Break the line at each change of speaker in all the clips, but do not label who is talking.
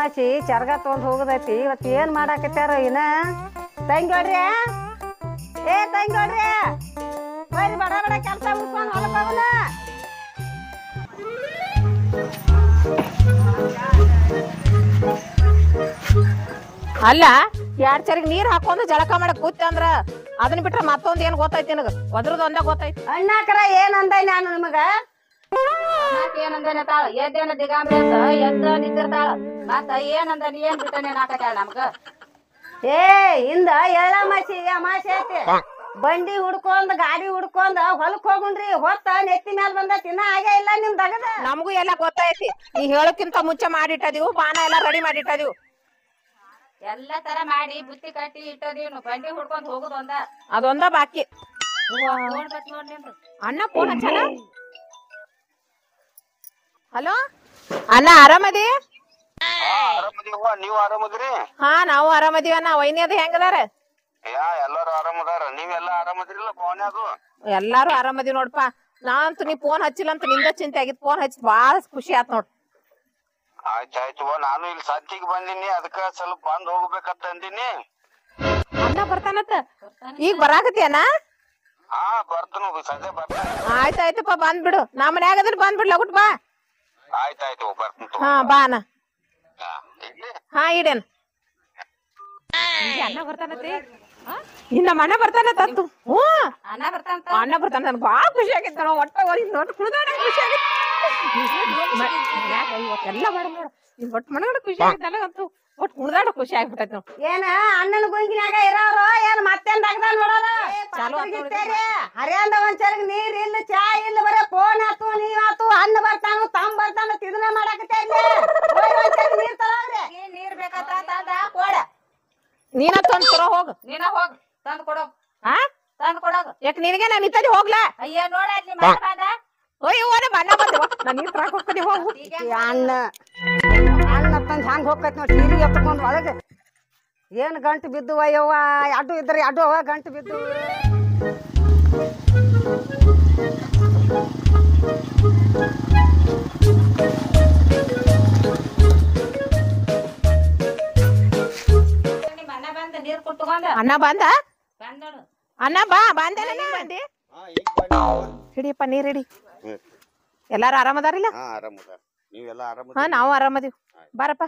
ಅಮಾಸಿ ಚರ್ಗ ತೊಗೊಂಡ್ ಹೋಗುದೈತಿ ಇವತ್ತು ಏನ್ ಮಾಡಾಕತ್ಯಾರ ಇನ್ನ ತಂಗೋಡ್ರಿ ಏ ತಂಗೋಡ್ರಿ ಬರ್ರಿ ಬಡ ಬಡ ಕೆಲಸ ಮುಗಿಸ್ಕೊಂಡು ಹೊಲಕ್ ಹೋಗೋಣ
ಅಲ್ಲ ಎರಡ್ ಚರಿಗೆ ನೀರ್ ಹಾಕೊಂಡು ಜಳಕ ಮಾಡಕ್ ಕೂತ ಅಂದ್ರ ಅದನ್ನ ಬಿಟ್ರ ಮತ್ತೊಂದ್ ಏನ್ ಗೊತ್ತೈತಿ ನಿನಗ ಒದ್ರದ್ ಒಂದ ಗೊತ್ತೈತಿ
ಅಣ್ಣಾಕರ ಏನ್ ಅಂದೆ ನಾನು ನಿಮಗ
ಏನಂದನೆ ತಾಳ ಎದ್ದೇನ ದಿಗಾಂಬೆ ಅಂತ ಎದ್ದ ನಿಂತಿರ್ತಾಳ ಮತ್ತ ಏನಂದ ನೀ ಏನ್ ಬಿಟ್ಟನೆ ನಾಕತ್ತಾಳ ನಮ್ಗ
ಏ ಹಿಂದ ಎಳ್ಳ ಅಮಾಸಿ ಅಮಾಸಿ ಐತಿ ಬಂಡಿ ಹುಡ್ಕೊಂಡ್ ಗಾಡಿ ಹುಡ್ಕೊಂಡ್ ಹೊಲಕ್ ಹೋಗುಣ್ರಿ ಹೊತ್ತ ನೆತ್ತಿ ಮ್ಯಾಲ ಬಂದ ತಿನ್ನ ಆಗೇ ಇಲ್ಲ ನಿಮ್ ದಗದ
ನಮಗೂ ಎಲ್ಲ ಗೊತ್ತೈತಿ ನೀ ಹೇಳಕ್ಕಿಂತ ಮುಂಚೆ ಮಾಡಿಟ್ಟದಿವು ಬಾನ ಎಲ್ಲ ರೆಡಿ ಮಾಡಿಟ್ಟದಿವು
ಎಲ್ಲ ತರ ಮಾಡಿ ಬುತ್ತಿ ಕಟ್ಟಿ ಇಟ್ಟದೀವ್ನು ಬಂಡಿ ಹುಡ್ಕೊಂಡ್ ಹೋಗುದ್ ಒಂದ
ಅದೊಂದ ಬಾಕಿ
ನೋಡ್ಬೇಕ್ ನೋಡ್ ನಿಂದು
ಅಣ್ಣ ಫೋನ್ ಹಚ್ಚಲ್ಲ ಹಲೋ ಅಣ್ಣ ಆರಾಮದಿ
ಆರಾಮದಿವ್ವ ನೀವ್ ಆರಾಮದ್ರಿ
ಹಾ ನಾವು ಆರಾಮದಿವಿ ಅಣ್ಣ ವೈನಿ ಅದು ಹೆಂಗದಾರ
ಯಾ ಎಲ್ಲಾರು ಆರಾಮದಾರ ನೀವೆಲ್ಲಾ ಆರಾಮದಿರಲ್ಲ ಫೋನ್ಯಾಗು
ಎಲ್ಲಾರು ಆರಾಮದಿ ನೋಡ್ಪ ನಾನಂತೂ ನೀ ಫೋನ್ ಹಚ್ಚಿಲ್ಲ ಅಂತ ನಿಂದ ಚಿಂತೆ ಆಗಿತ್ತು ಫೋನ್ ಹಚ್ಚಿ ಬಾಳ ಖುಷಿ ಆತ್ ನೋಡ್
ಆಯ್ತ್ ಆಯ್ತವ್ವ ನಾನು ಇಲ್ಲಿ ಸಂತಿಗೆ ಬಂದಿನಿ ಅದಕ್ಕ ಸ್ವಲ್ಪ ಬಂದ್ ಹೋಗ್ಬೇಕಂತ ಅಂದಿನಿ
ಅಣ್ಣ ಬರ್ತಾನತ್ತ ಈಗ ಬರಾಕತಿಯನ
ಹಾ ಬರ್ತನು ಸದ್ಯ ಬರ್ತಾನೆ
ಆಯ್ತಾಯ್ತಪ್ಪ ಬಂದ್ಬಿಡು ನಾ ಮನ್ಯಾಗ ಅದ್ರ ಬಂದ್ಬಿಡ್ ಲಗುಟ್ ಬಾ
ಆಯ್ತ್ ಆಯ್ತು ಬರ್ತಂತು
ಹಾ ಬಾ ಅಣ್ಣ
ಇಲ್ಲಿ
ಹಾ ಇಡೇನ್ ಅಣ್ಣ ಬರ್ತಾನತಿ ಇನ್ನ ಮಣ್ಣ ಬರ್ತಾನತ್ತ ಅಂತು ಹ್ಞೂ
ಅಣ್ಣ ಬರ್ತಾನಂತ
ಅಣ್ಣ ಬರ್ತಾನ ನನ್ಗೆ ಭಾಳ ಖುಷಿ ಆಗಿತ್ತು ನಾವು ಒಟ್ಟ ಒಂದು ಒಟ್ಟು ಕುಡ್ದಾಡ ಖುಷಿ ಆಗಿತ್ತು ಎಲ್ಲ ಮಾಡ ನೋಡು ನಿನ್ ಒಟ್ಟು ಮನಗಡ ಖುಷಿ ಆಗಿತ್ತು ನನಗಂತೂ ಒಟ್ಟು ಕುಡ್ದಾಡ ಖುಷಿ ಆಗ್ಬಿಟ್ಟೈತಿ ನಾವು
ಏನ ಅಣ್ಣನ ಗುಂಗಿನಾಗ ಇರೋರು ಏನ್ ಮತ್ತೇನ್ ದಗದ ನೋಡೋರು
ಚಾಲು ಆತ್ ನೋಡಿ.
ಹರಿಯಾಂದ ಒಂದ್ ಚರಗ್ ನೀರ್ ಇಲ್ಲ ಚಾ ಇಲ್ಲ ಬರೇ ಫೋನ್ ಆತು ನೀವ್ ಆತು ಅಣ್ಣ ಬರ್ತಾನು ತಮ್ಮ ಬರ್ತಾನ ಇದನ್ನ ಮಾಡಾಕತ್ತೆ ನೀರ್ ತರೋಗ್ರಿ
ಏನ್ ನೀರ್ ಬೇಕಂತ ತಂದ ಕೊಡ
ನೀನ ತಂದ್ ತರೋ ಹೋಗು
ನೀನ ಹೋಗ್ ತಂದ್ ಕೊಡೋ
ಹಾ
ತಂದ್ ಕೊಡೋಗ
ಯಾಕೆ ನಿನಗೆ ನಾನು ಇತ್ತದಿ ಹೋಗ್ಲಾ
ಅಯ್ಯ ನೋಡ ಅಲ್ಲಿ ಮನೆ ಬಂದ
ಓಯ್ ಓನ ಬಣ್ಣ ಬಂದವ ನಾನು ನೀರ್ ತರಕ್ ಹೋಗ್ತೀನಿ ಹೋಗು
ಈ ಅಣ್ಣ ಅಣ್ಣ ತಂದ್ ಹ್ಯಾಂಗ ಹೋಗ್ತೈತಿ ನೋಡಿ ಸೀರೆ ಎತ್ಕೊಂಡ್ ಒಳಗೆ ಏನ್ ಗಂಟು ಬಿದ್ದು ಯವ್ವ ಅಡ್ಡು ಇದ್ರಿ ಅಡ್ಡು ಅವ ಗಂಟು ಬಿದ್ದು
ನಿಮ್ ಅಣ್ಣ ಬಂದ ನೀರ್ ಕುಟ್ಕೊಂಡ
ಅಣ್ಣ ಬಂದ
ಬಂದಳು
ಅಣ್ಣ ಬಾ ಬಂದೇನ ಬಂದಿ ಹಿಡಿಯಪ್ಪ ನೀರ್ ಹಿಡಿ ಎಲ್ಲಾರು ಆರಾಮದಾರಿಲ್ಲ
ಹಾ ಆರಾಮದಾರ ನೀವೆಲ್ಲ
ಹಾ
ಆರಾಮದ
ನಾವು ಆರಾಮದೀವಿ ಬಾರಪ್ಪ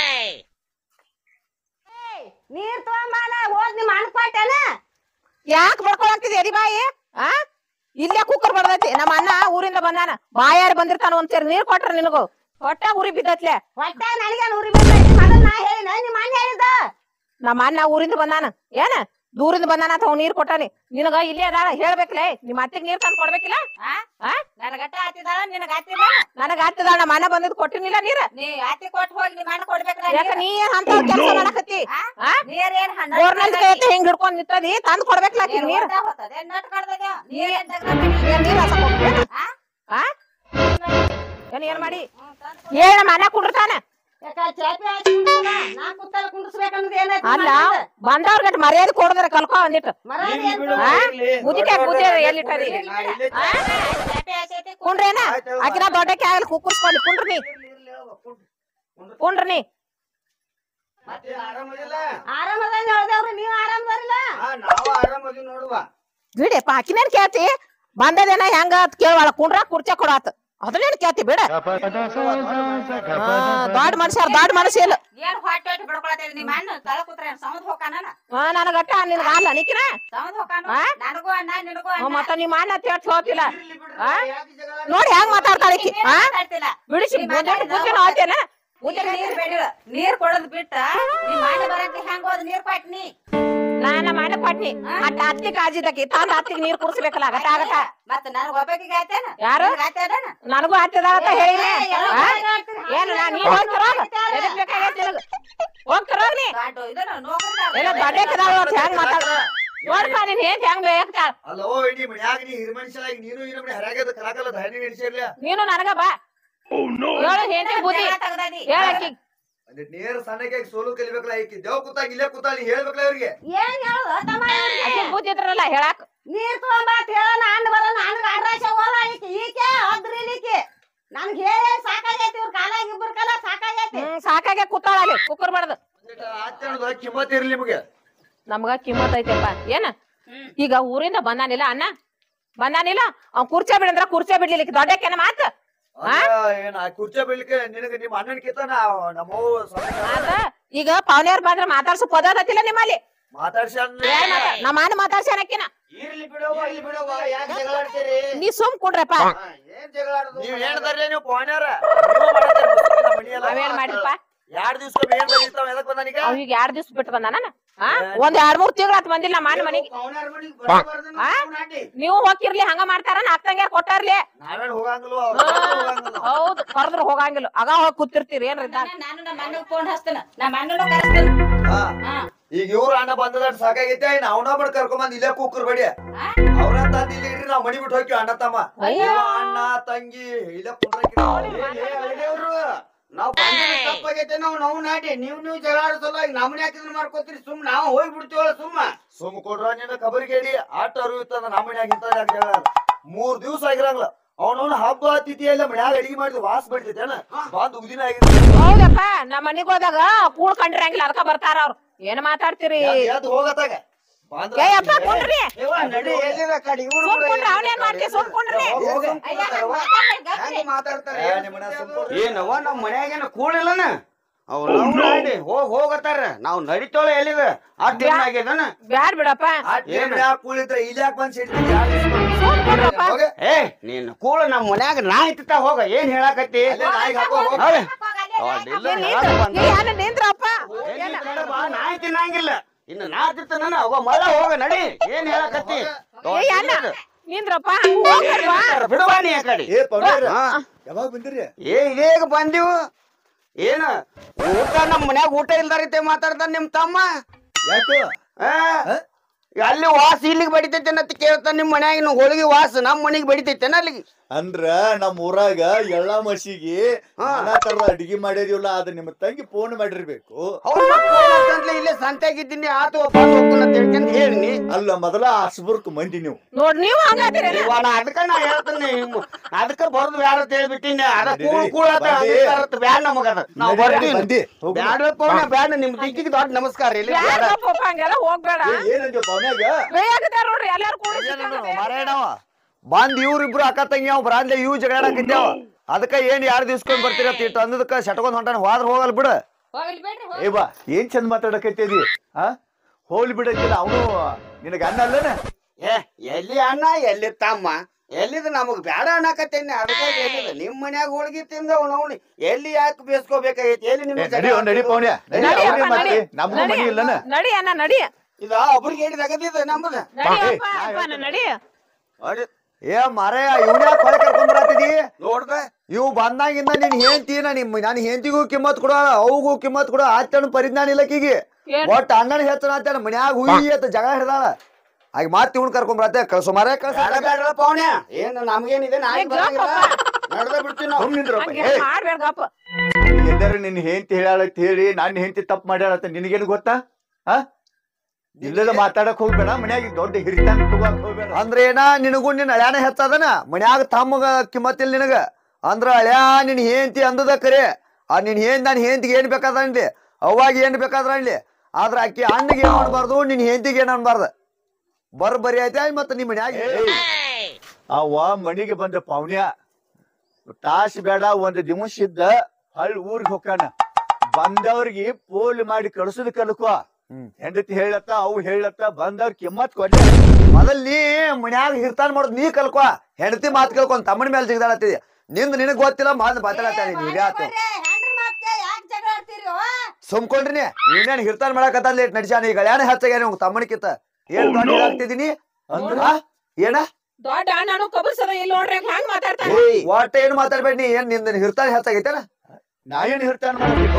ನೀರ್ ತಗೊಂಬಾಲ ಹೋದ್ ನಿಮ್ ಅಣ್ಣ ಕೊಟ್ಟೆನ
ಯಾಕೆ ಬಡ್ಕೊಳಕ್ತಿದ್ ಎರಿ ಬಾಯಿ ಆ ಇಲ್ಲೇ ಕುಕ್ಕರ್ ಬಡ್ದೈತಿ ನಮ್ಮ ಅಣ್ಣ ಊರಿಂದ ಬಂದಾನ ಬಾಯಾರು ಬಂದಿರ್ತಾನ ಒಂದ್ ಸೇರಿ ನೀರ್ ಕೊಟ್ರ ನಿನಗೂ ಹೊಟ್ಟ ಉರಿ ಬಿದ್ದತ್ಲೆ
ಹೊಟ್ಟೆ ನನಗೆ ನೂರಿ ಬಂದೈತಿ ಮೊದಲು ನಾ ಹೇಳಿನ ನಿಮ್ಮ ಅಣ್ಣ ಹೇಳಿದ
ನಮ್ಮ ಅಣ್ಣ ಊರಿಂದ ಬಂದಾನ ಏನ ದೂರಿಂದ ಬಂದಾನ ಅಂತ ಅವ್ ನೀರ್ ಕೊಟ್ಟಾನಿ ನಿನಗ ಇಲ್ಲೇ ಅದಾಳ ಹೇಳ್ಬೇಕ್ಲೆ ನಿಮ್ ಅತ್ತಿಗ್ ನೀರ್ ತಂದ್ ಕೊಡ್ಬೇಕಿಲ್ಲ
ಆ
ಆ
ನನಗಟ್ಟ ಆತಿದಾಳ ನಿನಗ ಆತಿಲ್ಲ
ನನಗ ಆತದಾಳ ನಮ್ಮ ಅಣ್ಣ ಬಂದಿದ್ ಕೊಟ್ಟಿನಿಲ್ಲ ನೀರ್
ನೀ ಆತಿ ಕೊಟ್ಟು ಹೋಗಿ ನಿಮ್ಮ ಅಣ್ಣ ಕೊಡ್ಬೇಕಲ್ಲ
ಯಾಕ ನೀ ಏನ್ ಅಂತ ಕೆಲಸ ಮಾಡಕತ್ತಿ ಆ?
ನೀರ್ ಏನ್ ಹಣ್ಣ
ಗೋರ್ಮೆಂಟ್ ಕೈತೆ ಹಿಂಗ್ ಹಿಡ್ಕೊಂಡ್ ನಿಂತದಿ ತಂದ್ ಕೊಡ್ಬೇಕ್ಲ ಆಕಿಗ್ ನೀರ್
ನಟ್ ಕಡ್ದದ ನೀರ್ ಏನ್
ಏನ್ ನೀರ್ ಹಾಸಕ್ ಹೋಗ್ತೀಯೇನ?
ಆ?
ಆ? ಏನ್ ಏನ್ ಮಾಡಿ ಏನ್ ನಮ್ಮ ಅಣ್ಣ ಕುಂಡ್ರತಾನ
ಯಾಕ ಚಾಪಿ ಹಾಕ್ಕೊಂಡ್ ನಾ ಕುತ್ತಲ್ಲ ಕುಂಡ್ಸ್ಬೇಕನ್ನೋದು ಏನೈತಿ
ಅಲ್ಲ ಬಂದವ್ರಿಗೆ ಮರ್ಯಾದೆ ಕೊಡದ್ರೆ ಕಲ್ಕೊ ಒಂದಿಟ್ಟು ಆ? ಮುದಿಕೆ ಬುದ್ಧಿ ಎಲ್ಲಿಟ್ಟದಿ ಆ? ಕುಂಡ್ರೇನ ಆಕಿನ ದೊಡ್ಡಕ್ಕೆ ಆಗಲಿ ಕುಕ್ಕರ್ಸ್ಕೊಳ್ಳಿ ಕುಂಡ್ರಿ ನೀ ಕುಂಡ್ರಿ ನೀ
ಆರಾಮದಿಲ್ಲ
ಆರಾಮದ ಹೇಳ್ದೇವ್ರಿ ನೀವ್ ಆರಾಮದಾರಿಲ್ಲ
ನಾವು ಆರಾಮದಿ ನೋಡುವ
ಬಿಡಿಯಪ್ಪ ಆಕಿನೇನ್ ಕೇಳ್ತಿ ಬಂದದೇನ ಹೆಂಗ ಅಂತ ಕೇಳವಾಳ ಕುಂಡ್ರ ಕುರ್ಚ ಕೊಡಾತ ಅದನ್ನೇನ್ ಕೇಳ್ತಿ ಬಿಡ ದೊಡ್ಡ ಮನುಷ್ಯರ್ ದೊಡ್ಡ ಮನುಷ್ಯ ಇಲ್ಲ
ಏನ್ ಹೊಟ್ಟೆ ಹೊಟ್ಟೆ ಬಿಡ್ಕೊಳತ್ತೇಳಿ ನಿಮ್ಮ ಅಣ್ಣ ತಳ ಕೂತ್ರೆ ಸಮದ್ ಹೋಗಾನ
ಆ, ನನಗಟ್ಟ ನಿನ್ಗ ಅಲ್ಲ ನಿಕ್ಕಿನ
ಸಮದ್ ಹೋಗಾನ
ಆ?
ನನಗೂ ಅಣ್ಣ ನಿನಗೂ
ಹ್ಮ್,
ಅಣ್ಣ
ಮತ್ತ ನಿಮ್ಮ ಅಣ್ಣ ತೇಟ್ ಹೋತಿಲ್ಲ ಆ? ನೋಡಿ ಹೆಂಗ್ ಮಾತಾಡ್ತಾಳ ಈಕಿ ಆ
ಮಾತಾಡ್ತಿಲ್ಲ
ಬಿಡಿಸಿ ಬುದ್ಧಿ ಬುದ್ಧಿನ ಹೋತಿಯಲ್ಲ
ಈಗ ನೀರ್ ಬೇಡಿಲ್ಲ ನೀರ್ ಕೊಡೋದ್ ಬಿಟ್ಟ ನಿಮ್ಮ ಅಣ್ಣ ಬರಕ್ಕೆ ಹೆಂಗ್ ಹೋದ್ ನೀರ್ ಕೊಟ್ನಿ
ನಾ ನಮ್ಮ ಅಣ್ಣ ಕೊಟ್ನಿ ಅಟ್ಟ ಅತ್ತಿ ಕಾಜಿದಕ್ಕೆ ತಂದ ಅತ್ತಿಗೆ ನೀರ್ ಕುಡ್ಸ್ಬೇಕಲ್ಲ ಆಗಟ ಆಗಟ
ಮತ್ತ ನನಗ್ ಒಬ್ಬಕಿಗೆ ಆಯ್ತೇನ
ಯಾರು?
ಆಯ್ತೇನ
ನನಗೂ ಆಗ್ತದ ಅಂತ ಹೇಳಿನಿ ಆ? ಏನು ನಾ ನೀ ಹೋಗ್ತಾರ ಎದಕ್ ಬೇಕಾಗೈತಿ ನಿನಗ ಹೋಗ್ತಾರ ನೀ
ಗಾಡು ಇದನ್ನ ನೋಡ್ಕೊಂಡ್
ಎಲ್ಲ ದೊಡ್ಡಕ್ಕಿದಾಳ ಅಂತ ಹೆಂಗ್ ಮಾತಾಡ ನೋಡ್ಪ ನೀನ್ ಏನ್ ಹೆಂಗ್ ಬೇಕಾ
ಅಲ್ಲೋ ಇಡೀ ಮನ್ಯಾಗ ನೀ ಹಿರಿಮನುಷ್ಯನಾಗಿ ನೀನು ಈ ನಮ್ನಿ ಹರ್ಯಾಗದ ಕಲಾಕಲ್ಲ ಧಾನ್ಯ ನೆನ್ಸಿರ್ಲ
ನೀನು ನನಗ ಬಾ ಹೇಳು ಹೆಂಡತಿ ಬುದ್ಧಿ
ತೆಗ್ದಾದಿ.
ಹೇಳಕ್ಕಿ
ಅಂದ್ರೆ ನೇರ ಸಣ್ಣಗೆ ಸೋಲು ಕಲಿಬೇಕಲ್ಲ ಈಕಿ ದೇವ್ ಕೂತಾಗ ಇಲ್ಲೇ ಕೂತಾಳ ನೀ ಹೇಳ್ಬೇಕಲ್ಲ ಅವ್ರಿಗೆ
ಏನ್ ಹೇಳುದು ತಮ್ಮ ಇವ್ರಿಗೆ?
ಅಕ್ಕಿ ಬುದ್ಧಿ ಇದ್ರಲ್ಲ ಹೇಳಾಕ್
ನೀರ್ ತಗೊಂಬಾತ್ ಹೇಳೋಣ ಅಣ್ಣ ಬರೋಣ ಅಣ್ಣಗ ಅಡ್ರಾಶ ಹೋದ ಈಕಿ ಈಕೆ ಅದ್ರಿಲಿಕ್ಕೆ ನನ್ಗೆ ಹೇಳಿ ಸಾಕಾಗೈತಿ ಇವ್ರ ಕಾಲಾಗ ಇಬ್ಬರ ಕಾಲ ಸಾಕಾಗೈತಿ ಸಾಕಾಗೈತಿ
ಹ್ಮ್ ಸಾಕಾಗೆ ಕೂತಾಳ ಅಲ್ಲಿ ಕುಕ್ಕರ್ ಬಡ್ದು
ಆತನದ ಕಿಮ್ಮತ್ ಇರ್ಲಿ ನಿಮಗೆ
ನಮ್ಗ ಕಿಮ್ಮತ್ ಐತೆಪ್ಪ ಏನ ಈಗ ಊರಿಂದ ಬಂದಾನಿಲ್ಲ ಅಣ್ಣ ಬಂದಾನಿಲ್ಲ ಅವ್ನ್ ಕುರ್ಚೆ ಬಿಡಂದ್ರ ಕುರ್ಚೆ ಬಿಡ್ಲಿಲ್ಲ ಈಕಿ ದೊಡ್ಡಕ್ಕೇನ ಮಾತ್
ಏನ್ ಆ ಕುರ್ಚಿ ಬೀಳ್ಲಿಕ್ಕೆ ನಿನಗೆ ನಿಮ್ಮ ಅಣ್ಣನ್ಕಿಂತ ನಮ್ಮವ್
ಅದ ಈಗ ಪಾವನೆಯವ್ರ ಬಂದ್ರ ಮಾತಾಡ್ಸು ಪದತಿಲ್ಲ ನಿಮ್ಮಲ್ಲಿ
ಮಾತಾಡ್ಸಿ
ಏನ್ ಮಾತಾ- ನಮ್ಮ ಅಣ್ಣ ಮಾತಾಡ್ಸ್ಯಾನಕ್ಕಿನ
ಇರ್ಲಿ ಬಿಡವ್ವ ಇಲ್ಲಿ ಬಿಡವ್ವ ಯಾಕೆ ಜಗಳಾಡ್ತೀರಿ
ನೀ ಸುಮ್ ಕುಡ್ರಪ್ಪ
ಹಾ, ಏನ್ ಜಗಳ ಆಡೋದು
ನೀವ್ ಹೇಳ್ದಾರ್ಲೆ ನೀವು ಪೋಣ್ಯಾರ
ಅವೇನ್ ಮಾಡಿಲ್ಪ
ಎರಡ್ ದಿವ್ಸ ಏನ್ ಬಂದಿರ್ತಾವ ಎದಕ್ ಬಂದಾನೀಗ
ಅವ್ ಈಗ ಎರಡ್ ದಿವ್ಸ ಬಿಟ್ಟು ಬಂದಾನ ಹಾ ಒಂದ್ ಎರಡ್ ಮೂರ್ ತಿಂಗಳ ಆತ್ ಬಂದಿಲ್ಲ ನಮ್ಮ ಅಣ್ಣ ಮನಿಗೆ
ಪೌನ್ಯಾರ್ ಮನಿಗ್ ಬರಬಾರ್ದು
ಆ?
ನಾವು ನಾಟಿ.
ನೀವು ಹೋಗಿರ್ಲಿ ಹಂಗ ಮಾಡ್ತಾರ ನಾಕ್ತಂಗ್ಯಾರ ಕೊಟ್ಟಾರ್ಲಿ
ನಾವೇನ್ ಹೋಗಂಗಿಲ್ವ
ಹೌದು ಕರೆದ್ರ ಹೋಗಂಗಿಲ್ಲ ಆಗ ಹೋಗಿ ಕೂತಿರ್ತೀರಿ ಏನ್ರಿ ಇದ್ದಾಗ
ನಾನು ನಮ್ಮ ಅಣ್ಣಗ್ ಫೋನ್ ಹಚ್ತೇನ ನಮ್ಮ ಅಣ್ಣನು ಕರೆಸ್ತೇನೆ ಹಾ
ಈಗ ಇವ್ರ ಅಣ್ಣ ಬಂದದ ಸಾಕಾಗೈತೆ ಇನ್ನ ಅವನ ಬಡ್ ಕರ್ಕೊಂಡ್ ಇಲ್ಲೇ ಕೂಕರ್ ಬಡಿ ಅವ್ರ ತಂದ್ ಇಲ್ಲಿ ಇಡ್ರಿ ನಾವ್ ಮನಿ ಬಿಟ್ಟು ಹೋಗ್ತೀವಿ ಅಣ್ಣ ತಮ್ಮ ಇವ ಅಣ್ಣ ತಂಗಿ ಇಲ್ಲೇ ಕುಂದ್ರಕ್ಕೆ
ಏ, ಏ, ಹಳ್ಳಿಯವ್ರು, ನಾವ್ ಬಂದಿದ್ದು ತಪ್ಪಾಗೈತೆ ನಾವು ನಾವು ನಾಟಿ ನೀವ್ ನೀವು ಜಗಳ ಆಡೋ ಸಲುವಾಗಿ ನಮ್ಮನೆ ಯಾಕಿದ್ರೆ ಮಾಡ್ಕೋತೀರಿ ಸುಮ್ ನಾವು ಹೋಗಿ ಬಿಡ್ತೀವಲ್ಲ ಸುಮ್ಮ
ಸುಮ್ ಕೊಡ್ರ ನಿನ್ನ ಖಬರ್ ಕೇಳಿ ಆಟ ಅರಿವು ಇತ್ತಂದ್ರ ನಮ್ಮ ಮನ್ಯಾಗ ಇಂತ ಯಾಕೆ ಜಗಳ ಆಡಲ್ಲ? ಮೂರ್ ದಿವ್ಸ ಆಗಿರಂಗಿಲ್ಲ ಅವನವನ ಹಬ್ಬ ತಿಥಿ ಎಲ್ಲ ಮನ್ಯಾಗ ಅಡಿಗೆ ಮಾಡಿದ್ ವಾಸ ಬರ್ತೈತೇನ ಬಂದ್ ಉದಿನ ಆಗಿರ್ತೈತಿ
ಹೌದಪ್ಪ ನಮ್ಮ ಮನಿಗ್ ಹೋದಾಗ ಕೂಳ್ ಕಂಡ್ರಂಗಿಲ್ಲ ಅದಕ್ಕ ಬರ್ತಾರ ಅವ್ರು ಏನ್ ಮಾತಾಡ್ತೀರಿ
ಎದ್ದು ಹೋಗತ್ತಾಗ ಬಂದ್ರ
ಏ ಅಪ್ಪ ಕುಂಡ್ರಿ
ಯವ್ವ, ನಡಿ ಎಲ್ಲಿದ ಕಡೆ ಇವ್ರು
ಸುಮ್
ಕೂಡ
ಕುಂಡ್ರಿ ಅವ್ನೇನ್ ಮಾಡ್ತಿ ಸುಮ್ ಕುಂಡ್ರಿ
ಹೋಗ್, ಹೋಗ್, ಸುಮ್ ಕೂತಾರವ್ವ. ಹೆಂಗ್ ಮಾತಾಡ್ತಾರೆ
ಏ,
ಏನ್
ನಿಮ್ಮನ್ನ ಸುಮ್
ಸುದ್ದಿ ಅದು?
ಕೊಡ್ರಿ.
ಏನವ್ವ ನಮ್ ಮನ್ಯಾಗೇನ ಕೂಳಿಲ್ಲನ ಅವ್ ನಾವು ನಾಡಿ ಹೋಗ್ ಹೋಗತ್ತಾರ ನಾವ್ ನಡಿತೋಳ ಎಲ್ಲಿದ ಆ ಟೈಮ್ ಆಗ್ಯದನ
ಬ್ಯಾಡ್ ಬಿಡಪ್ಪ
ಆ ಟೈಮ್ ಯಾಕೆ ಕೂಳಿದ್ರೆ ಇಲ್ಲಿ ಯಾಕೆ ಬಂದ್ ಸಿಡ್ತೀನಿ ಯಾರ್ ದಿವ್ಸ
ಸುಮ್ ಕುಂಡ್ರಪ್ಪ
ಹೋಗೆ
ಏ ನೀನ್ ಕೂಳ ನಮ್ ಮನ್ಯಾಗ ನಾ ಇತ್ತ ಹೋಗ ಏನ್ ಹೇಳಾಕತ್ತಿ
ಅಲ್ಲೇ ನಾಯಿಗ್ ಹಾಕೋ ಹೋಗ್.
ಹೌದ್?
ಏ,
ಇಲ್ಲ,
ನಿಂದ್ರು.
ಹೇಳಾಕ ಬಂದ.
ಏ, ಏನ್ ನಿಂದ್ರಪ್ಪ
ಏನ್ ನಿಂತ್ ನೋಡವ್ವ, ನಾಯಿ ತಿನ್ನಂಗಿಲ್ಲ ಇನ್ನು ನಾ ತಿಂತಾನ ಅವ ಮಳ ಹೋಗ ನಡಿ ಏನ್ ಹೇಳಾಕತ್ತಿ
ಏ ಅಣ್ಣ ನಿಂದ್ರಪ್ಪ ಹಂಗ್ ಹೋಗ್ಬೇಡ್ವಾ.
ಬಿಡುವ ನೀ ಆ ಕಡೆ
ಏ ಪೌಡ್ರ
ಹಾ.
ಯಾವಾಗ ಬಂದಿರಿ
ಏ ಇದೇಗ ಬಂದಿವು ಏನ ಊಟ ನಮ್ ಮನ್ಯಾಗ ಊಟ ಇಲ್ದಾರೈತೆ ಮಾತಾಡ್ತಾನ ನಿಮ್ ತಮ್ಮ
ಯಾಕೋ
ಆ? ಅಲ್ಲಿ ವಾಸ ಇಲ್ಲಿಗೆ ಬಡಿತೈತೆ ಅಂತ ಕೇಳ್ತಾನ ನಿಮ್ ಮನ್ಯಾಗಿನ ಹೋಳಿಗೆ ವಾಸ ನಮ್ ಮನಿಗ್ ಬಡಿತೈತೆನ ಅಲ್ಲಿಗೆ
ಅಂದ್ರ ನಮ್ ಊರಾಗ ಎಳ್ಳ ಮಸಿಗೆ
ಹಾ.
ನಾನಾ ತರದ ಅಡಿಗೆ ಮಾಡಿದಿವಲ್ಲ ಅದ ನಿಮ್ಮ ತಂಗಿ ಫೋನ್ ಮಾಡಿರ್ಬೇಕು
ಅವ್ರ ಮಕ್ಕಳು ಇಲ್ಲೇ ಸಂತ್ಯಾಗಿದ್ದೀನಿ ಆತು ವಾಪಸ್ ಹೋಗ್ತಾನ ಅಂತ ಹೇಳ್ಕೊಂಡ್ ಹೇಳಿನಿ
ಅಲ್ಲ ಮೊದಲ ಹಸ್ಬರ್ಕ್ ಮಂದಿ ನೀವು
ನೋಡ್ ನೀವು ಹಂಗಾದಿರಿ
ಇವ ನಾ ಅದಕ್ಕ ನಾ ಹೇಳ್ತೀನಿ ನಿಮ್ಮ- ಅದಕ್ಕ ಬರ್ದು ಬ್ಯಾಡ ಅಂತ ಹೇಳ್ಬಿಟ್ಟಿನಿ ಅದ
ನಡೀರಿ,
ಕೂಳ್ ಕೂಳತ್ತ
ಬಂದಿ.
ಬ್ಯಾಡ ನಮಗದ ನಾವ್
ನಡಿ,
ಬರ್ತೀವಿ
ಬಂದಿ ಹೋಗು.
ಬ್ಯಾಡಪ್ಪ ಅವ್ನ ಬ್ಯಾಡ ನಿಮ್ ದಿಕ್ಕಿಗೆ ದೊಡ್ಡ ನಮಸ್ಕಾರ ಇಲ್ಲಿ ಬ್ಯಾಡ
ಬ್ಯಾಡಪ್ಪ ಹಂಗೆಲ್ಲ ಹೋಗ್ಬೇಡ
ಏ, ಏನಂದ್ಯೋ ಪವನ್ಯಾಗ
ಬೇಯಾಗದಾರ ನೋಡ್ರಿ ಎಲ್ಲಾರು ಕೂಡಿ
ಮಾರಾಯಣವ ಬಂದ್ ಇವ್ರಿಬ್ರು ಅಕ್ಕ ತಂಗಿ ಅವ್ ಬ್ರಾಂದ್ಲೆ ಇವ್ ಜಗಳಾಡಕತ್ಯಾವ ಅದಕ್ಕ ಏನ್ ಎರಡ್ ದಿವ್ಸಕೊಂಡ್ ಬರ್ತೀರತ್ತ ಇಟ್ಟು ಅಂದದಕ್ಕ ಸಟ್ಕೊಂಡ್ ಹೊಂಟಾನ ಹೋದ್ರ ಹೋಗಲ್ ಬಿಡು
ಹೋಗ್ಲಿ ಬೇಡ್ರಿ
ಏ ಬಾ ಏನ್ ಚಂದ ಮಾತಾಡಕತ್ತೇದಿ ಆ ಹೋಲಿ ಬಿಡಕ್ಕಿಲ್ಲ ಅವನು ನಿನಗ ಅನ್ನ ಅಲ್ಲನ
ಏ ಎಲ್ಲಿ ಅಣ್ಣ ಎಲ್ಲಿ ತಮ್ಮ ಎಲ್ಲಿದ ನಮಗ್ ಬ್ಯಾಡ ಅನ್ನಕತ್ತೇನೆ ಅದಕ್ಕೆ ಎಲ್ಲಿದ ನಿಮ್ ಮನ್ಯಾಗ ಹೋಳ್ಗಿ ತಿಂದ ಅವ್ನವ್ನಿ ಎಲ್ಲಿ ಯಾಕೆ ಬೇಸ್ಕೋಬೇಕಾಗೈತಿ ಎಲ್ಲಿ
ಏ,
ನಿಮ್ಗೆ
ನಡಿ ಒಂದ್ ನಡಿ ಪವನ್ಯ ನಡಿ
ನಡಿ
ಅವ್ನೇ
ಅಪ್ಪ,
ಮತ್ತೆ
ನಡಿ.
ನಮಗೂ ಮನಿ ಇಲ್ಲನ
ನಡಿ ಅಣ್ಣ ನಡಿ
ಇದ ಒಬ್ರಿಗೆ ಹೇಳಿದ ಅಗದಿದ ನಮ್ಮದ
ನಡಿ
ಏ,
ಅಪ್ಪ ಅಪ್ಪ ಅಣ್ಣ, ನಡಿ
ಏ ಮಾರಾಯ ಇವ್ನ ಯಾಕೆ ಹೊಳೆ ಕರ್ಕೊಂಡ್ ಬರತ್ತಿದಿ
ನೋಡ್ದ
ಇವ್ ಬಂದಾಗಿಂದ ನಿನ್ ಹೆಂಡ್ತಿ ನಿಮ್ ನನ್ ಹೆಂಡತಿಗೂ ಕಿಮ್ಮತ್ ಕೊಡ ಅವಗೂ ಕಿಮ್ಮತ್ ಕೊಡ ಆತನ ಪರಿಜ್ಞಾನ ಇಲ್ಲಕ್ಕಿಗೆ
ಏನ್?
ಒಟ್ಟ ಅಣ್ಣನ ಹೆಚ್ಚನ ಆತನ ಮನ್ಯಾಗ ಹುಯಿ ಅಂತ ಜಗಳ ಹಿಡ್ದಾಳ ಆಗ ಮಾತ್ ಇವ್ನ ಕರ್ಕೊಂಡ್ ಬರತ್ತೆ ಕಳ್ಸೋ ಮಾರೇ ಕಳ್ಸ
ಬ್ಯಾಡ ಬ್ಯಾಡ ಪೌನ್ಯ ಏನ್ ನಮ್ಗೇನಿದೆ ನಾಯಿ
ಏ,
ಬರಂಗಿಲ್ಲ
ಗಪ್ಪಪ್ಪ.
ನಡ್ದ ಬಿಡ್ತೀವಿ ನಾವು
ಸುಮ್ ನಿಂದ್ರಪ್ಪ
ಹಂಗೆ
ಏ
ಮಾಡ್ಬೇಡ್ಗಪ್ಪ
ಎಲ್ಲಾರು ನಿನ್ ಹೆಂಡತಿ ಹೇಳಾಳತ್ ಹೇಳಿ ನನ್ನ ಹೆಂಡತಿ ತಪ್ಪು ಮಾಡ್ಯಾಳತ್ತ ನಿನಗೇನು ಗೊತ್ತಾ ಆ ಇಲ್ಲದ ಮಾತಾಡಕ್ ಹೋಗ್ಬೇಡ ಮನ್ಯಾಗ ದೊಡ್ಡ ಹಿರಿತಾನ ತಗೋಕ್ ಹೋಗ್ಬೇಡ
ಅಂದ್ರೆ ಏನ ನಿನಗೂ ನಿನ್ ಹಳ್ಯಾನ ಹೆಚ್ಚದನ ಮನ್ಯಾಗ ತಮ್ಮಗ ಕಿಮ್ಮತ್ತಿಲ್ಲ ನಿನಗ ಅಂದ್ರ ಹಳ್ಯಾ ನಿನ್ ಹೆಂಡತಿ ಅಂದದ ಕರೆ ಆ ನಿನ್ ಹೆಂಡ್ ನನ್ ಹೆಂಡತಿಗೆ ಏನ್ ಬೇಕಾದ ಅನ್ಲಿ ಅವಾಗ ಏನ್ ಬೇಕಾದ್ರ ಅನ್ಲಿ ಆದ್ರ ಆಕಿ ಅಣ್ಣಗೆ ಏನ್ ಅನ್ಬಾರ್ದು ನಿನ್ ಹೆಂಡತಿಗೆ ಏನ್ ಅನ್ಬಾರ್ದು ಬರ್ ಬರಿ ಐತೆ ಮತ್ತ ನಿಮ್ ಮನ್ಯಾಗ
ಅವ ಮನಿಗೆ ಬಂದ ಪೌನ್ಯ ತಾಸ್ ಬೇಡ ಒಂದ್ ದಿವಸ ಇದ್ದ ಹಳ್ಳಿ ಊರಿಗೆ ಹೋಗಾನ ಬಂದವ್ರಿಗೆ ಪೋಲ್ ಮಾಡಿ ಕಳ್ಸುದ್ ಕಲ್ಕೋ
ಹ್ಮ್.
ಹೆಂಡತಿ ಹೇಳತ್ತ ಅವು ಹೇಳತ್ತ ಬಂದವ್ರ ಕಿಮ್ಮತ್ ಕೊಡ್ಲಿ
ಮೊದಲ್ ನೀ ಮನ್ಯಾಗ ಹಿರ್ತಾನ ಮಾಡೋದ್ ನೀ ಕಲ್ಕೊ ಹೆಂಡತಿ ಮಾತ್ ಕೇಳ್ಕೊಂಡ್ ತಮ್ಮನ ಮೇಲೆ ಜಿಗದಾಡತ್ತಿದಿ ನಿಂದ್ ನಿನಗ್ ಗೊತ್ತಿಲ್ಲ ಮಾತ್ ಮಾತಾಡತ್ತಾನೆ ನೀವ್ ಯಾತು
ಹೆಂಡ್ರ ಮಾತ್ಗೆ ಯಾಕ್ ಜಗಳ ಆಡ್ತೀರಿ ಅವ್ವ?
ಸುಮ್ಕೊಂಡ್ರಿ ನೀನೇನ್ ಹಿರ್ತಾನ ಮಾಡಕತ್ತ ಲೇಟ್ ನಡ್ಸ್ಯಾನ ಈಗ ಹಳ್ಯಾನ ಹೆಚ್ಚಾಗ್ಯಾನ ಅವ್ನ್ ತಮ್ಮನಕಿತ್ತ ಏನ್ ದೊಡ್ಡ ಆಗ್ತಿದೀನಿ
ಅಂದ್ರ
ಆ? ಏನ
ದೊಡ್ಡ ನಾನು ಕಬರ್ಸದ ಇಲ್ಲಿ ನೋಡ್ರಿ ಹಂಗ್ ಮಾತಾಡ್ತಾನೆ
ಏಯ್, ಒಟ್ಟ ಏನ್ ಮಾತಾಡ್ಬೇಡ ನೀ ಏನ್ ನಿಂದ ಹಿರ್ತಾನ ಹೆಚ್ಚಾಗೈತೇನ
ನಾ ಏನ್ ಹೇಳ್ತಾನ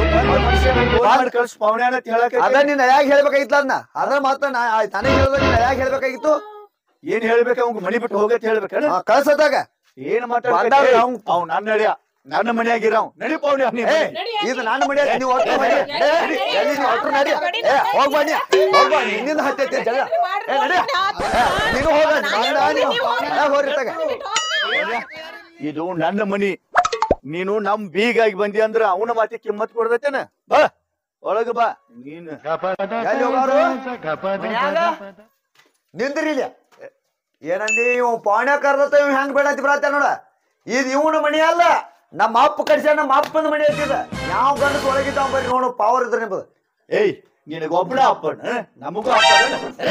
ಮಾಡಿ ಕಳ್ಸ ಪೌನ್ಯ ಅಂತ ಹೇಳಕ
ಅದ ನೀನ್ ಯಾಕೆ ಹೇಳ್ಬೇಕಾಗಿತ್ತು ಅದನ್ನ ಅದ್ರ ಮಾತ್ರ ನಾ ನನಗೆ ಹೇಳ್ದ ನೀನ್ ಯಾಕೆ ಹೇಳ್ಬೇಕಾಗಿತ್ತು
ಏನ್ ಹೇಳ್ಬೇಕ ಅವ್ನ್ ಮನಿ ಬಿಟ್ಟು ಹೋಗತ್ ಹೇಳ್ಬೇಕಲ್ಲ
ಆ, ಕಳ್ಸತ್ತಾಗ
ಏನ್
ಬಂದಾಗ
ಮಾತಾಡ
ಅವ್ನ್-
ಅವ್ ನನ್ನ ನಡಿಯ ನನ್ನ ಮನ್ಯಾಗ ಇರಾವ್ ನಡಿ ಪೌನ್ಯ ನೀ
ಏ
ಮನೆ.
ಇದು ನಾನು ಮಡಿ ನೀವು ಒಟ್ಟು ಮಾಡಿ ಏ, ಎಲ್ಲಿ ನೀವು ಒಟ್ಟು ನಡಿ ಏ ಹೋಗ್ ಬನ್ನಿ ಹೋಗ್ ಬಾ ನಿನ್ನಿಂದ ಹತ್ತೈತಿ ಜಗಳ ಏ ನಡಿ ಏ, ನೀನು ಹೋಗ ನಾನು ಹೋಗ್ರಿ ತಗ
ಇದು ನನ್ನ ಮನಿ ನೀನು ನಮ್ ಬೀಗಾಗಿ ಬಂದಿ ಅಂದ್ರ ಅವನ ಮಾತಿ ಕಿಮ್ಮತ್ ಕೊಡ್ದೈತೇನ ಬಾ ಒಳಗ ಬಾ ನೀನ್
ಎಲ್ಲಿ ಹೋಗಾರು ಮನ್ಯಾಗ ನಿಂದ್ರಿ ಇಲ್ಲಿ ಏನಂದಿ ಇವ್ ಪಾಣ್ಯ ಕರ್ದತ್ತ ಇವ್ ಹೆಂಗ್ ಬೇಡ ಅಂತ ಬರತ್ತ ನೋಡ ಇದು ಇವನ ಮನಿ ಅಲ್ಲ ನಮ್ಮ ಅಪ್ಪ ಕಡ್ಸ ನಮ್ಮ ಅಪ್ಪನ ಮನಿ ಅಂತಿದ ಯಾವ ಗಂಡಸ್ ಒಳಗಿದ್ದಾವ ಬರ್ರಿ ನೋಡು ಪವರ್ ಇದ್ರ ನಿಮ್ಮದು
ಏಯ್ ನಿನಗ ಒಬ್ಬನ ಅಪ್ಪನ ನಮಗೂ ಅಪ್ಪ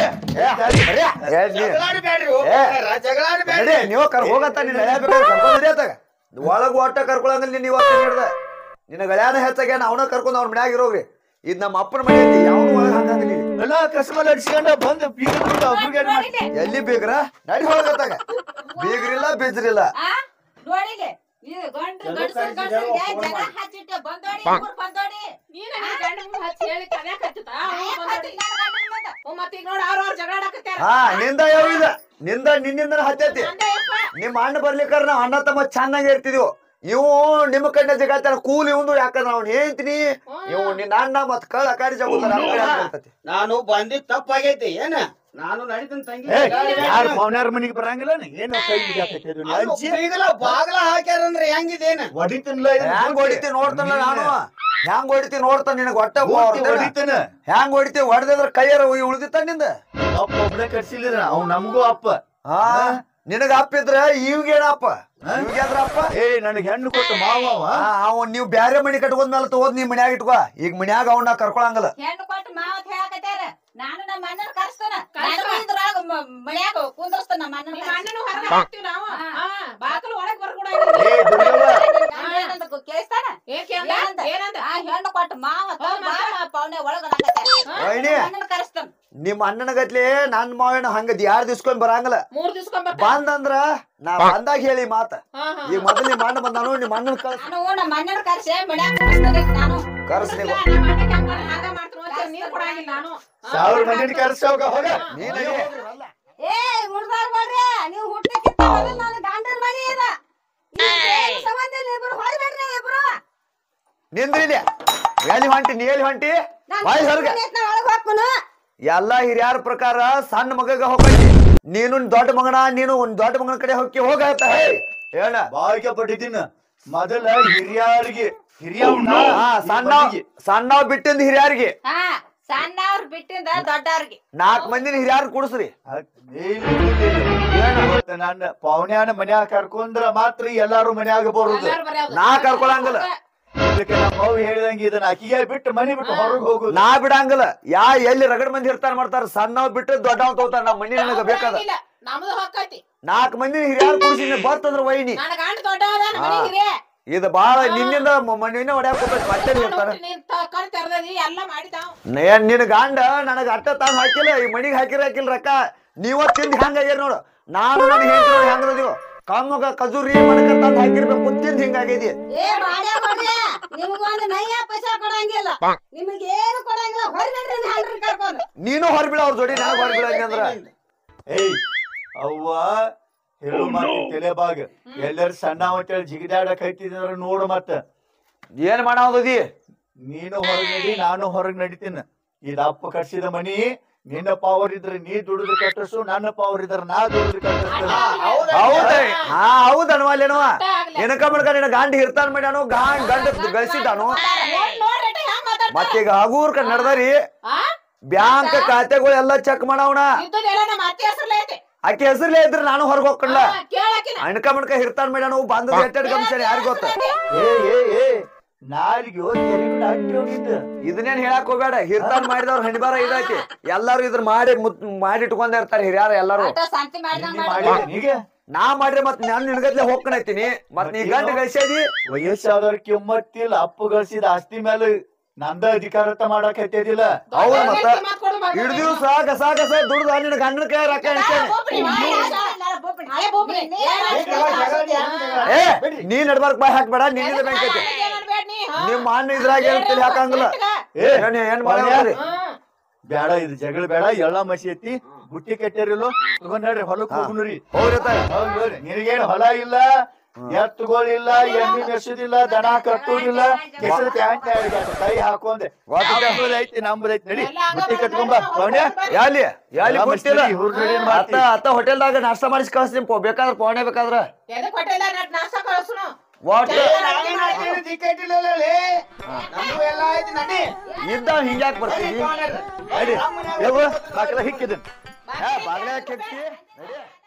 ಜಗಳಾಡ್ಬ್ಯಾಡ್ರಿ, ಹೋಗ್
ಏ.
ಹೋಗಾರ, ಜಗಳಾಡ್ಬ್ಯಾಡ್ರಿ.
ನಡಿ ನೀವು ಕರ್ ಹೋಗತ್ತ ನಿನ್ನ ಗೆಳೆಯ ಬೇಕಾದ್ರೆ ಕರ್ಕೊಂಡ್ ನಡಿ ಆತಾಗ ಒಳಗ್ ಒಟ್ಟ ಕರ್ಕೊಳಂಗಿಲ್ಲ ನೀನ್ ಇವತ್ತು ಹಿಡ್ದ ನಿನ್ನ ಗೆಳೆಯನ ಹೆಚ್ಚಾಗ್ಯಾನ ಅವನ ಕರ್ಕೊಂಡ್ ಅವ್ನ ಮನ್ಯಾಗ ಇರೋಗ್ರಿ ಇದ್ ನಮ್ಮ ಅಪ್ಪನ ಮನೆ ಐತಿ ಯಾವನು ಒಳಗ್ ಹಂಗಂಗಿಲ್ಲ ಇಲ್ಲಿ.
ಎಲ್ಲ ಕಸ್ಮಲ್ ಅಡ್ಸ್ಕೊಂಡ ಬಂದು ಬೀಗ ಒಬ್ರಿಗೆ
ಎಲ್ಲಿ ಬೀಗ್ರ ನಡಿ ಹೊಳಗತ್ತಾಗ ಬೀಗ್ರಿಲ್ಲ ಬೀಜ್ರಿಲ್ಲ
ಆ ನೋಡಿಲಿ ಇದು ಗಂಡ್ರು
ಜಗಳ
ಗಂಡ್ಸರು
ಕಾಯ್ಸಿದ್ಯಾವ,
ಗಂಡ್ಸರಿಗೆ
ಫೋನ್
ಜಗಳ
ಮಾಡಿ.
ಹಚ್ಚಿಟ್ಟು ಬಂದೋಡಿ ಊರ್ ಬಂದೋಡಿ
ನೀನ್ ನನ್ ಗಂಡ ಮುಂದ್ ಹಚ್ಚಿ ಹೇಳಿ ಕನ್ಯಾಕ್ ಹಚ್ಚುತ್ತ
ನಾಯಕ್ ಹಚ್ಚಿದ್ ನನ್ ಗಂಡನ್ ಮುಂದ.
ಹ್ಞೂ ಮತ್ತ್ ಈಗ ನೋಡ್ ಅವ್ರ ಅವ್ರ ಜಗಳ ಆಡಕತ್ಯಾರ
ಹಾ ನಿಂದ ಯಾವ ಇದ ನಿಂದ ನಿನ್ನಿಂದ ಹತ್ತೈತಿ
ನಂದೇ ಯಪ್ಪ.
ನಿಮ್ಮ ಅಣ್ಣ ಬರ್ಲಿಕ್ಕಾರ ನಾವ್ ಅಣ್ಣ ತಮ್ಮ ಚೆನ್ನಾಗಿ ಇರ್ತಿದ್ವು ಇವು ನಿಮ್ಮ ಕಣ್ಣ ಜಗತ್ತಾನ ಕೂಲ್ ಇವಂದು ಯಾಕಂದ್ರ ಅವ್ನು ಹೇಳ್ತೀನಿ ಇವು ನಿನ್ನ ಅಣ್ಣ ಮತ್ ಕಳ್ಳ ಕಾಡಿ ಜಗುತ್ತಾರ
ನಾನು ಬಂದಿದ್ ತಪ್ಪಾಗೈತಿ ಏನ ನಾನು ನಡೀತೀನಿ ತಂಗಿ
ಯಾರ ಪೌನ್ಯಾರ ಮನಿಗೆ ಬರಂಗಿಲ್ಲ ಏನು ಕೈ ಹಿಡಿಯಾಕತ್ತೀರಿ ನೀವು?
ಅದು
ಅಜ್ಜಿ
ಬೀಗಲ ಬಾಗ್ಲ ಹಾಕ್ಯಾರಂದ್ರೆ ಹೆಂಗಿದೇನ
ಹೊಡಿತೀನಿಲ್ಲ ಇದನ್ನ
ಹೆಂಗ್ ಹೊಡಿತಿ ನೋಡ್ತಾನ ನಾನು ಹೆಂಗ್ ಹೊಡಿತಿ ನೋಡ್ತಾನ ನಿನಗ ಹೊಟ್ಟೆ
ಪೂರ್ತಿ ಹೊಡಿತೇನ
ಹೆಂಗ್ ಹೊಡಿತಿ ಹೊಡೆದ್ರ ಕೈಯಾರ ಉಳಿದಿತ್ತ ನಿಂದ
ಅಪ್ಪ ಒಬ್ನೇ ಕಟ್ಸಿಲ್ಲ ಅವ್ ನಮಗೂ ಅಪ್ಪ
ಹಾ ನಿನಗ ಅಪ್ಪ ಇದ್ರ ಇವ್ಗೇನಪ್ಪ ಇವ್ಗೇದ್ರ ಅಪ್ಪ
ಏ ನನಗೆ ಹೆಣ್ಣು ಕೊಟ್ಟು ಮಾವ ಅವ.
ಆ, ಅವ್ ನೀವ್ ಬ್ಯಾರೆ ಮನಿ ಕಟ್ಕೊಂಡ್ಮೇಲೆ ತಗೋದ್ ನೀ ಮನ್ಯಾಗ ಇಟ್ಕೋ ಈಗ ಮನ್ಯಾಗ ಅವನ್ನ ಕರ್ಕೊಳಂಗಲ್ಲ
ಹೆಣ್ಣು ಕೊಟ್ಟು ಮಾವತ್ ಹೇಳಕತ್ಯಾರ ನಾನು ನಮ್ಮ ಅಣ್ಣನ ಕರ್ಸ್ತಾನ ನಾನು ಇದ್ರೊಳಗ ಮ- ಮನ್ಯಾಗ ಕುಂದ್ರಸ್ತಾನ ನಮ್ಮ ಅಣ್ಣನ
ನಿಮ್ಮ
ಕರ್ಸಿ.
ಅಣ್ಣನೂ ಹೊರಗೆ ಹಾಕ್ತೀವಿ ನಾವು ಹಾ ಬಾಕಲು ಒಳಗ್ ಬರ್ಕೊಡ
ಏ ದುರ್ಗವ್ವ
ನಾನು ಏನಂತ ಗೊ- ಕೇಳಿಸ್ತಾನ
ಏನ್ ಕೇಳ್ದ
ಏನಂದ?
ಏನಂದ
ಆ ಹೆಣ್ಣು ಕೊಟ್ಟು ಮಾವ
ಹಾ, ಮತ್ತೆ?
ಪೌನೆ ಒಳಗ
ವೈನಿ
ಅಣ್ಣನ ಕರೆಸ್ತಾನ
ನಿಮ್ಮ ಅಣ್ಣನ ಗತ್ಲೆ ನನ್ ಮಾವೇನ ಹಂಗ ಯಾರ್ ದಿಸ್ಕೊಂಡ್ ಬರಂಗಲ್ಲ
ಮೂರ್ ದಿವ್ಸಕೊಂಡ್ ಬರ್ತಾನ
ಬಂದಂದ್ರ ನಾ ಬಂದಾಗ ಹೇಳಿ ಮಾತ
ಹಾ ಹಾ
ಈಗ ಮೊದಲು ನಿಮ್ಮ ಅಣ್ಣ ಬಂದಾನು ನಿಮ್ಮ ಅಣ್ಣನ ಕಳ್ಸ
ನಾನು ನಮ್ಮ ಅಣ್ಣನ ಕರ್ಸಿ ಮನ್ಯಾಗ ಕುಂದ್ರಸ್ತಾನೆ ನಾನು
ಕರ್ಸ್ ನೀವು
ನಮ್ಮ ಅಣ್ಣಗೆ ಹಂಗ ಮಾಡಿ ಹಂಗ ಮಾಡ್ತೀನಿ ಅಂತ ನೀರ್ ಕೊಡಂಗಿಲ್ಲ ನಾನು ಹಾ,
ಸಾವಿರ ಮಂದಿನ ಕರ್ಸೋಗ ಹೋಗ
ನೀನ್
ಏ ಮುಡ್ದಾರ್ ಮಾಡ್ರಿ ನೀವು ಹುಟ್ಟಕ್ಕಿಂತ ಮೊದಲು ನನ್ನ ಗಂಡನ ಮನಿ ಇದ ಈ ಸಂಬಂಧ ಇಲ್ಲ ಇಬ್ರು ಹೊರಬೇಡ್ರಿ ಇಬ್ರು
ನಿಂದ್ರಿ ಇಲ್ಲಿ ಎಲ್ಲಿ ಹೊಂಟಿ ನೀ ಎಲ್ಲಿ ಹೊಂಟಿ
ನಾನ್
ಬಾಯ್ ಹೊರಗ
ಒಳಗ್ ಹಾಕೋನು
ಎಲ್ಲಾ ಹಿರಿಯರ ಪ್ರಕಾರ ಸಣ್ಣ ಮಗಗ ಹೋಗಿ ನೀನು ದೊಡ್ಡ ಮಗನ ನೀನು ಒಂದ್ ದೊಡ್ಡ ಮಗನ ಕಡೆ ಹೋಗಿ ಹೋಗತ್ತ ಹೇಳ
ಬಾಯಿಗೆ ಪಟ್ಟಿದ್ದೀನ ಮೊದಲ ಹಿರಿಯರಿಗೆ ಹಿರಿಯವ್ನ
ಹಾ ಸಣ್ಣ ಸಣ್ಣವ್ ಬಿಟ್ಟಿಂದ ಹಿರಿಯರಿಗೆ
ಹಾ ಸಣ್ಣವ್ರ ಬಿಟ್ಟಿಂದ ದೊಡ್ಡವ್ರಿಗೆ
ನಾಲ್ಕ್ ಮಂದಿನ ಹಿರಿಯರ್ ಕುಡಿಸ್ರಿ
ಇವತ್ತು ನನ್ನ ಪೌನ್ಯಾನ ಮನ್ಯಾಗ ಕರ್ಕೊಂಡ್ರ ಮಾತ್ರ ಎಲ್ಲಾರು ಮನ್ಯಾಗ ಬರುದು
ಎಲ್ಲಾರು ಬರೀ ಅವ್ರು.
ನಾ ಕರ್ಕೊಳಂಗಿಲ್ಲ
ಇದಕ್ಕೆ ನಮ್ಮ ಅವ್ವ ಹೇಳ್ದಂಗೆ ಇದನ್ನ ಅಕ್ಕಿಗೆ ಬಿಟ್ಟು ಮನಿ ಬಿಟ್ಟು ಹೊರಗೆ ಹೋಗುದು
ನಾ ಬಿಡಂಗಿಲ್ಲ ಯಾ ಎಲ್ಲಿ ರಗಡ್ ಮಂದಿ ಇರ್ತಾರ ಮಾಡ್ತಾರ ಸಣ್ಣವ್ ಬಿಟ್ಟು ದೊಡ್ಡವ್ ತಗೋತಾರ ನಮ್ಮ ಮನಿ ನನಗ ಬೇಕಾದ
ಇಲ್ಲ ನಮ್ದು ಹೊಕ್ಕೈತಿ
ನಾಲ್ಕ್ ಮಂದಿ ಹಿರಿಯರ್ ಕುಡಿಸಿ ಬರ್ತಂದ್ರ ವೈನಿ
ನನ್ನ ಗಂಡ ದೊಡ್ಡವದ ನಮ್ಮ
ಹಾ.
ಮನೆಗಿರಿ
ಇದು ಬಾಳ ನಿನ್ನಿಂದ ಮಣ್ಣಿನ ಹೊಡ್ಯಾಕ ಹೋಗ್ಬೇಕು ಮತ್ತೆ ಇರ್ತಾರ
ನೀನ್ ತ- ಕಣ್ ತೆರ್ದದಿ ಎಲ್ಲ ಮಾಡಿದಾವ್
ಏನ್ ನಿನ್ ಗಂಡ ನನಗ ಅಟ್ಟ ತಾನು ಹಾಕಿಲ್ಲ ಈ ಮನಿಗ್ ಹಾಕಿರ ಹಾಕಿಲ್ಲ ರೊಕ್ಕ ನೀವ ತಿಂದ್ ಹೆಂಗ ಆಗ್ಯಾರ ನೋಡು ನಾನು ನನ್ನ ಹೆಂಡತಿ ನೋಡಿ ಹೆಂಗದ ನೀವು ಕಮ್ಮಗ ಕಜೂರಿ ಮಣಕ ತಂದ್ ಹಾಕಿರ್ಬೇಕು ತಿಂದ್ ಹಿಂಗಾಗೈತಿ
ಏ ಮಾಡ್ಯಾ ಕೊಡ್ರಿ ನಿಮಗೊಂದು ನಯ್ಯ ಪೈಸಾ ಕೊಡಂಗಿಲ್ಲ ನಿಮಗೆ ಏನು ಕೊಡಂಗಿಲ್ಲ ಹೊರಬೇಡ್ರಿ ಹಂಡ್ರಿ ಕರ್ಕೊಂಡು
ನೀನು ಹೊರಬಿಡ ಅವ್ರ ಜೋಡಿ ನನಗ್ ಹೊರಬಿಡ ಅಂದ್ರ
ಏಯ್ ಅವ್ವ ಹೇಳು ಮಾತು ತಲೆಬಾಗ ಎಲ್ಲರ ಸಣ್ಣ ಅಂತೇಳಿ ಜಿಗಿದಾಡಕ್ ಐತಿದ್ರ ನೋಡು ಮತ್ತ
ಏನ್ ಮಾಡಾವದಿ
ನೀನು ಹೊರಗ್ ನಡಿ ನಾನು ಹೊರಗ್ ನಡಿತೀನಿ ಇದು ಅಪ್ಪ ಕಟ್ಸಿದ ಮನಿ ನಿನ್ನ ಪವರ್ ಇದ್ರೆ ನೀ ದುಡಿದು ಕಟ್ಟಿಸು ನನ್ನ ಪವರ್ ಇದ್ರೆ ನಾ ದುಡಿದು ಕಟ್ಟಿಸ್ತೀನಿ
ಹೌದ ಹಾ ಹೌದ್ ಅನ್ವಾಲೇನವ
ಆಗ್ಲಿ.
ನಿನಕ ಮಡ್ಕ ನಿನ್ನ ಗಾಂಡ್ ಹಿರ್ತಾನ ಮಾಡ್ಯಾನು ಗಾಂಡ್ ಗಂಡ ಗಳಿಸಿದಾನು
ನೋಡ್ ನೋಡ್ರಿ ಹೆಂಗ್ ಮಾತಾಡ್ತಾರ.
ಮತ್ತೀಗ ಹಗೂರ್ಕ ನಡ್ದರಿ
ಆ?
ಬ್ಯಾಂಕ್ ಖಾತೆಗಳು ಎಲ್ಲ ಚೆಕ್ ಮಾಡವಣ
ಇದ್ದದ್ದೆಲ್ಲ ನಮ್ಮ ಅತ್ತೆ ಹೆಸರ್ಲೆ ಐತಿ
ಆಕೆ ಹೆಸರ್ಲೇ ಇದ್ರೆ ನಾನು ಹೊರಗ್ ಹೋಗ್ಕಲ್ಲ
ಹಾ, ಕೇಳಾಕಿನ
ಅಣ್ಕ ಮಣ್ಕ ಹಿರ್ತಾನ ಮಾಡ್ಯಾನು ಬಂದದ ಎಟ್ಟೆಡ್ ಕಮಿಷನ್ ಯಾರಿಗ್ ಗೊತ್ತ
ಏ ಏ ಏ ನಾಲ್ಗೆ ತೆರಿಗೆ ಅಟ್ಟಿ ಹೋಗಿದ್ದ
ಇದನ್ನೇನ್ ಹೇಳಕ್ ಹೋಗ್ಬೇಡ ಹಿರ್ತಾನ್ ಮಾಡಿದವ್ರ ಹಣಿಬಾರ ಇದೈತಿ ಎಲ್ಲಾರು ಇದ್ರ ಮಾಡಿ ಮುತ್ ಮಾಡಿ ಇಟ್ಕೊಂಡ ಇರ್ತಾರ ಹಿರಿಯಾರ ಎಲ್ಲಾರು
ಅಷ್ಟ ಶಾಂತಿ ಮಾಡ್ದಂಗ್
ನಿನ್ನೆ
ಮಾಡಿ
ಮಾಡಿದೆ ನೀಗೆ
ನಾ ಮಾಡ್ರಿ ಮತ್ ನಾನ್ ನಿನ್ಗತ್ಲೆ ಹೋಗ್ಕಣೈತೀನಿ ಮತ್ ನೀ ಗಂಡ ಗಳಿಸೇದಿ
ವಯಸ್ಸಾದವ್ರ ಕಿಮ್ಮತ್ತಿಲ್ಲ ಅಪ್ಪ ಗಳಿಸಿದ ಆಸ್ತಿ ಮೇಲೆ ನಂದ ಅಧಿಕಾರತ ಮಾಡಕ್ ಹತ್ತಿದಿಲ್ಲ
ಹೌದ್ ಮತ್ತ
ಹೆಂಡ್ತಿ ಮಾತ್ ಕೊಡು ಮಗ.
ಹಿಡ್ ದಿವ್ಸ ಗಸ ಗಸ ದುಡ್ದು ನಿನ್ನ ಗಂಡನ ಕೈ ರೊಕ್ಕ ಎಣಿಸ್ಯಾನೆ.
ಹಳೆ ಬೋಬ್ರಿ.
ಏ ನೀ ನಡ್ಬಾರ್ಕ್ ಬಾಯ್ ಹಾಕ್ಬೇಡ ನಿನ್ನಿಂದ ಬ್ಯಾಂಕ್ ಐತಿ
ಏನ್ ಮಾಡ್ಬೇಡ್ ನೀ, ಹಾ?
ನಿಮ್ ಅಣ್ಣ ಇದ್ರಾಗ ಏನ್ ತಲೆ ಹಾಕಂಗಿಲ್ಲ
ಏ
ಏನ್ ಏನ್ ಮಾಡ್ಯಾವ್ರಿ
ಹ್ಮ್.
ಬೇಡ ಇದು ಜಗಳ ಬೇಡ ಎಳ್ಳ ಮಸಿ ಐತಿ ಬುಟ್ಟಿ ಕಟ್ಟಾರಿಲ್ಲೋ ತಗೊಂಡ್ ನಡ್ರಿ ಹೊಲಕ್ ಹೋಗುನ್ರಿ
ಹೋಗ್ರಿ
ನಿನಗೇನ್ ಹೊಲ ಇಲ್ಲ ಎತ್ತುಗಳಿಲ್ಲ ಎಮ್ಮಿ ಮೆಸುದಿಲ್ಲ ದನ ಕಟ್ಟುದಿಲ್ಲ ಕೆಸರು ಪ್ಯಾಂಟ್ ಕೈ ಹಾಕೊಂಡೆ ನಮ್ದು ಐತಿ ನಮ್ದು ಐತಿ ನಡಿ
ಎಲ್ಲ ಹಂಗ
ಬುಟ್ಟಿ ಕಟ್ಕೊಂಬ
ಮಾಡ್ತಾರೆ.
ಪೌಣ್ಯ
ಯಾಲಿ ಯಾಲಿ
ಎಲ್ಲ
ಗೊತ್ತಿಲ್ಲ
ಮಸ್ತಿ ಇವ್ರ್ ಜೋಡಿ ಏನ್
ಅತ್ತ
ಮಾಡ್ತಿ?
ಅತ್ತ ಹೋಟೆಲ್ದಾಗ ನಾಷ್ಟ ಮಾಡಿಸಿ ಕಳಿಸ್ತೀನಿ ಪೋ ಬೇಕಾದ್ರ ಪೋಣೆ ಬೇಕಾದ್ರ
ಎದಕ್ ಹೊಟ್ಟೆಲ್ಲ ನಟ್ ನಾಷ್ಟ ಕಳ್ಸುನು
ಒಟ್ಟು
ನಮ್ದು ಎಲ್ಲ ಆಯ್ತು ನಡಿ
ಇದ್ದ ಹಿಂಗ್ಯಾಕ್ ಬರ್ತೀವಿ
ನಡಿ ಯವ್ವ ಬಾಕಲ ಹಿಕ್ಕಿದನ್
ಬಾಗ್ಲ ಹಾಕಿ ನಡಿ